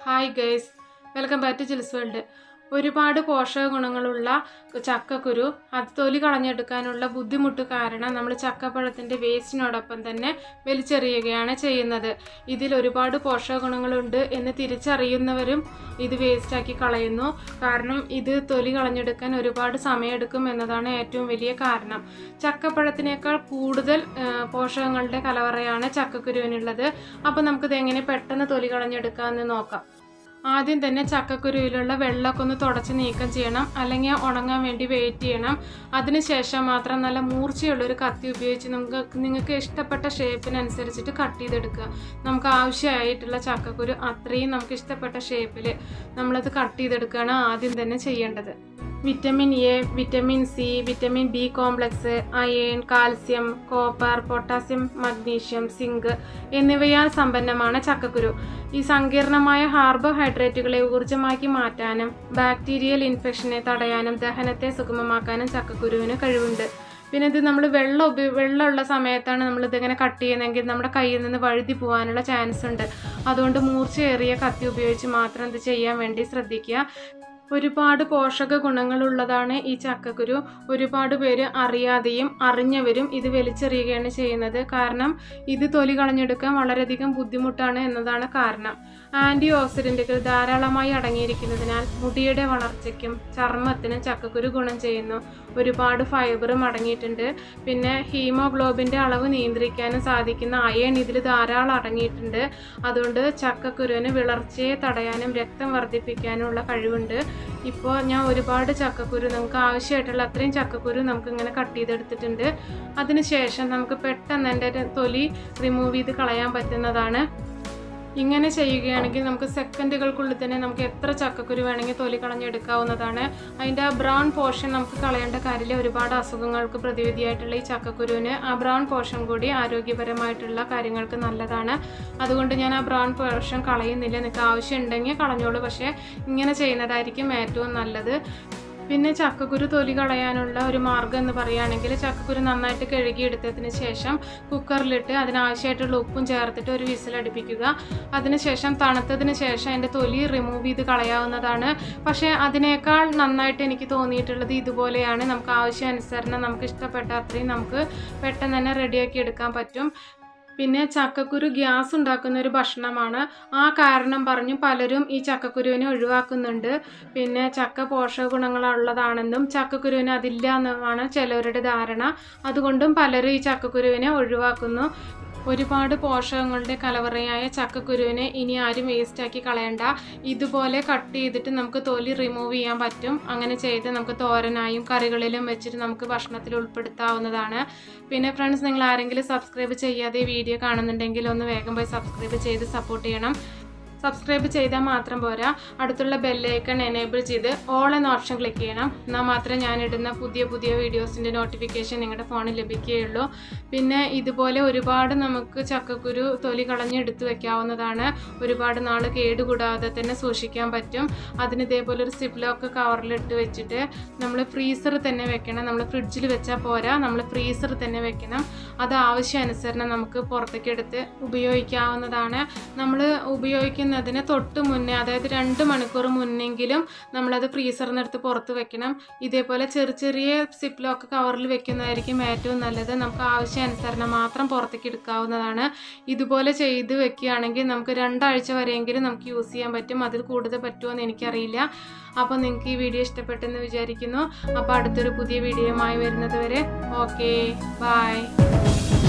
hi guys welcome back to Chills World ഒരുപാട് പോഷക ഗുണങ്ങളുള്ള ചക്കക്കുരു അത് തൊലി കളഞ്ഞെടുക്കാനുള്ള ബുദ്ധിമുട്ട് കാരണം നമ്മൾ ചക്കപ്പഴത്തിൻ്റെ വേസ്റ്റിനോടൊപ്പം തന്നെ വലിച്ചെറിയുകയാണ് ചെയ്യുന്നത് ഇതിൽ ഒരുപാട് പോഷക ഗുണങ്ങളുണ്ട് എന്ന് തിരിച്ചറിയുന്നവരും ഇത് വേസ്റ്റാക്കി കളയുന്നു കാരണം ഇത് തൊലി കളഞ്ഞെടുക്കാൻ ഒരുപാട് സമയമെടുക്കും എന്നതാണ് ഏറ്റവും വലിയ കാരണം ചക്കപ്പഴത്തിനേക്കാൾ കൂടുതൽ ആ, പോഷകങ്ങളുടെ കലവറയാണ് ചക്കക്കുരുവിനുള്ളത് അപ്പോൾ നമുക്കിത് എങ്ങനെ പെട്ടെന്ന് തൊലി കളഞ്ഞെടുക്കാമെന്ന് നോക്കാം ആദ്യം തന്നെ ചക്കക്കുരുവിലുള്ള വെള്ളമൊക്കെ ഒന്ന് തുടച്ച് നീക്കം ചെയ്യണം അല്ലെങ്കിൽ ഉണങ്ങാൻ വേണ്ടി വെയിറ്റ് ചെയ്യണം അതിനുശേഷം മാത്രം നല്ല മൂർച്ചയുള്ള ഒരു കത്തി ഉപയോഗിച്ച് നിങ്ങൾക്ക് നിങ്ങൾക്ക് ഇഷ്ടപ്പെട്ട ഷേപ്പിനനുസരിച്ചിട്ട് കട്ട് ചെയ്തെടുക്കുക നമുക്ക് ആവശ്യമായിട്ടുള്ള ചക്കക്കുരു അത്രയും നമുക്ക് ഇഷ്ടപ്പെട്ട ഷേപ്പിൽ നമ്മളത് കട്ട് ചെയ്തെടുക്കുകയാണ് ആദ്യം തന്നെ ചെയ്യേണ്ടത് vitamin A vitamin C vitamin B complex iron calcium copper potassium magnesium zinc എന്നിവയാൽ സമ്പന്നമാണ് ചക്കക്കുരു ഈ സങ്കീർണമായ കാർബോഹൈഡ്രേറ്റുകളെ ഊർജ്ജമാക്കി മാറ്റാനും ബാക്ടീരിയൽ ഇൻഫെക്ഷനെ തടയാനും ദഹനത്തെ സുഗമമാക്കാനും ചക്കക്കുരുവിന് കഴിവുണ്ട് പിന്നെ ഇത് നമ്മൾ വെള്ളം ഉപയോ വെള്ളമുള്ള സമയത്താണ് നമ്മൾ ഇതിങ്ങനെ കട്ട് ചെയ്യുന്നതെങ്കിൽ നമ്മുടെ കയ്യിൽ നിന്ന് വഴുതി പോകാനുള്ള ചാൻസ് ഉണ്ട് അതുകൊണ്ട് മൂർച്ചയേറിയ കത്തി ഉപയോഗിച്ച് മാത്രം ഇത് ചെയ്യാൻ വേണ്ടി ശ്രദ്ധിക്കുക ഒരുപാട് പോഷക ഗുണങ്ങളുള്ളതാണ് ഈ ചക്കക്കുരു ഒരുപാട് പേര് അറിയാതെയും അറിഞ്ഞവരും ഇത് വലിച്ചെറിയുകയാണ് ചെയ്യുന്നത് കാരണം ഇത് തൊലി കളഞ്ഞെടുക്കാൻ വളരെയധികം ബുദ്ധിമുട്ടാണ് എന്നതാണ് കാരണം ആൻറ്റി ഓക്സിഡൻറ്റുകൾ ധാരാളമായി അടങ്ങിയിരിക്കുന്നതിനാൽ മുടിയുടെ വളർച്ചയ്ക്കും ചർമ്മത്തിനും ചക്കക്കുരു ഗുണം ചെയ്യുന്നു ഒരുപാട് ഫൈബറും അടങ്ങിയിട്ടുണ്ട് പിന്നെ ഹീമോഗ്ലോബിൻ്റെ അളവ് നിയന്ത്രിക്കാനും സാധിക്കുന്ന അയൺ ഇതിൽ ധാരാളം അടങ്ങിയിട്ടുണ്ട് അതുകൊണ്ട് ചക്കക്കുരുവിന് വിളർച്ചയെ തടയാനും രക്തം വർദ്ധിപ്പിക്കാനുമുള്ള കഴിവുണ്ട് ഇപ്പോൾ ഞാൻ ഒരുപാട് ചക്കക്കുരു നമുക്ക് ആവശ്യമായിട്ടുള്ള അത്രയും ചക്കക്കുരു നമുക്ക് ഇങ്ങനെ കട്ട് ചെയ്തെടുത്തിട്ടുണ്ട് അതിനുശേഷം നമുക്ക് പെട്ടെന്ന് എൻ്റെ തൊലി റിമൂവ് ചെയ്ത് കളയാൻ പറ്റുന്നതാണ് ഇങ്ങനെ ചെയ്യുകയാണെങ്കിൽ നമുക്ക് സെക്കൻഡുകൾക്കുള്ളിൽ തന്നെ നമുക്ക് എത്ര ചക്കക്കുരു വേണമെങ്കിൽ തൊലി കളഞ്ഞെടുക്കാവുന്നതാണ് അതിൻ്റെ ആ ബ്രൗൺ പോർഷൻ നമുക്ക് കളയേണ്ട കാര്യമില്ല ഒരുപാട് അസുഖങ്ങൾക്ക് പ്രതിവിധിയായിട്ടുള്ള ഈ ചക്കക്കുരുവിന് ആ ബ്രൗൺ പോർഷൻ കൂടി ആരോഗ്യപരമായിട്ടുള്ള കാര്യങ്ങൾക്ക് നല്ലതാണ് അതുകൊണ്ട് ഞാൻ ആ ബ്രൗൺ പോർഷൻ കളയുന്നില്ല നിങ്ങൾക്ക് ആവശ്യമുണ്ടെങ്കിൽ കളഞ്ഞോളൂ പക്ഷേ ഇങ്ങനെ ചെയ്യുന്നതായിരിക്കും ഏറ്റവും നല്ലത് പിന്നെ ചക്കക്കുരു തൊലി കളയാനുള്ള ഒരു മാർഗ്ഗം എന്ന് പറയുകയാണെങ്കിൽ ചക്കക്കുരു നന്നായിട്ട് കഴുകിയെടുത്തതിന് ശേഷം കുക്കറിലിട്ട് അതിനാവശ്യമായിട്ടുള്ള ഉപ്പും ചേർത്തിട്ട് ഒരു വിസിലടുപ്പിക്കുക അതിനുശേഷം തണുത്തതിന് ശേഷം അതിൻ്റെ തൊലി റിമൂവ് ചെയ്ത് കളയാവുന്നതാണ് പക്ഷേ അതിനേക്കാൾ നന്നായിട്ട് എനിക്ക് തോന്നിയിട്ടുള്ളത് ഇതുപോലെയാണ് നമുക്ക് ആവശ്യാനുസരണം നമുക്ക് ഇഷ്ടപ്പെട്ട അത്രയും നമുക്ക് പെട്ടെന്ന് തന്നെ റെഡിയാക്കി എടുക്കാൻ പറ്റും പിന്നെ ചക്കക്കുരു ഗ്യാസ് ഉണ്ടാക്കുന്ന ഒരു ഭക്ഷണമാണ് ആ കാരണം പറഞ്ഞും പലരും ഈ ചക്കക്കുരുവിനെ ഒഴിവാക്കുന്നുണ്ട് പിന്നെ ചക്ക പോഷക ഗുണങ്ങളുള്ളതാണെന്നും ചക്കക്കുരുവിന് അതില്ല എന്നുമാണ് ചിലവരുടെ ധാരണ അതുകൊണ്ടും പലരും ഈ ചക്കക്കുരുവിനെ ഒഴിവാക്കുന്നു ഒരുപാട് പോഷകങ്ങളുടെ കലവറയായ ചക്കക്കുരുവിനെ ഇനി ആരും വേസ്റ്റാക്കി കളയണ്ട ഇതുപോലെ കട്ട് ചെയ്തിട്ട് നമുക്ക് തൊലി റിമൂവ് ചെയ്യാൻ പറ്റും അങ്ങനെ ചെയ്ത് നമുക്ക് തോരനായും കറികളിലും വെച്ചിട്ട് നമുക്ക് ഭക്ഷണത്തിൽ ഉൾപ്പെടുത്താവുന്നതാണ് പിന്നെ ഫ്രണ്ട്സ് നിങ്ങൾ ആരെങ്കിലും സബ്സ്ക്രൈബ് ചെയ്യാതെ വീഡിയോ കാണുന്നുണ്ടെങ്കിൽ ഒന്ന് വേഗം പോയി സബ്സ്ക്രൈബ് ചെയ്ത് സപ്പോർട്ട് ചെയ്യണം സബ്സ്ക്രൈബ് ചെയ്താൽ മാത്രം പോരാ അടുത്തുള്ള ബെല്ലൈക്കൺ എനേബിൾ ചെയ്ത് ഓൾ എന്ന ഓപ്ഷൻ ക്ലിക്ക് ചെയ്യണം എന്നാൽ മാത്രമേ ഞാൻ ഇടുന്ന പുതിയ പുതിയ വീഡിയോസിൻ്റെ നോട്ടിഫിക്കേഷൻ നിങ്ങളുടെ ഫോണിൽ ലഭിക്കുകയുള്ളൂ പിന്നെ ഇതുപോലെ ഒരുപാട് നമുക്ക് ചക്കക്കുരു തൊലി കളഞ്ഞെടുത്ത് വെക്കാവുന്നതാണ് ഒരുപാട് നാൾ കേടുകൂടാതെ തന്നെ സൂക്ഷിക്കാൻ പറ്റും അതിന് ഇതേപോലെ ഒരു സിപ്ലോക്ക് കവറിലിട്ട് വെച്ചിട്ട് നമ്മൾ ഫ്രീസറിൽ തന്നെ വെക്കണം നമ്മൾ ഫ്രിഡ്ജിൽ വെച്ചാൽ പോരാ നമ്മൾ ഫ്രീസറിൽ തന്നെ വെക്കണം അത് ആവശ്യാനുസരണം നമുക്ക് പുറത്തേക്ക് എടുത്ത് ഉപയോഗിക്കാവുന്നതാണ് നമ്മൾ ഉപയോഗിക്കുന്നതിന് തൊട്ട് മുന്നേ അതായത് രണ്ട് മണിക്കൂർ മുന്നെങ്കിലും നമ്മളത് ഫ്രീസറിൽ നിന്ന് എടുത്ത് പുറത്ത് വെക്കണം ഇതേപോലെ ചെറിയ ചെറിയ സിപ്ലോക്ക് കവറിൽ വെക്കുന്നതായിരിക്കും ഏറ്റവും നല്ലത് നമുക്ക് ആവശ്യാനുസരണം മാത്രം പുറത്തേക്ക് എടുക്കാവുന്നതാണ് ഇതുപോലെ ചെയ്ത് വെക്കുകയാണെങ്കിൽ നമുക്ക് രണ്ടാഴ്ച വരെയെങ്കിലും നമുക്ക് യൂസ് ചെയ്യാൻ പറ്റും അതിൽ കൂടുതൽ പറ്റുമോ എന്ന് എനിക്കറിയില്ല അപ്പോൾ നിങ്ങൾക്ക് ഈ വീഡിയോ ഇഷ്ടപ്പെട്ടെന്ന് വിചാരിക്കുന്നു അപ്പോൾ അടുത്തൊരു പുതിയ വീഡിയോയുമായി വരുന്നത് വരെ ഓക്കെ ബൈ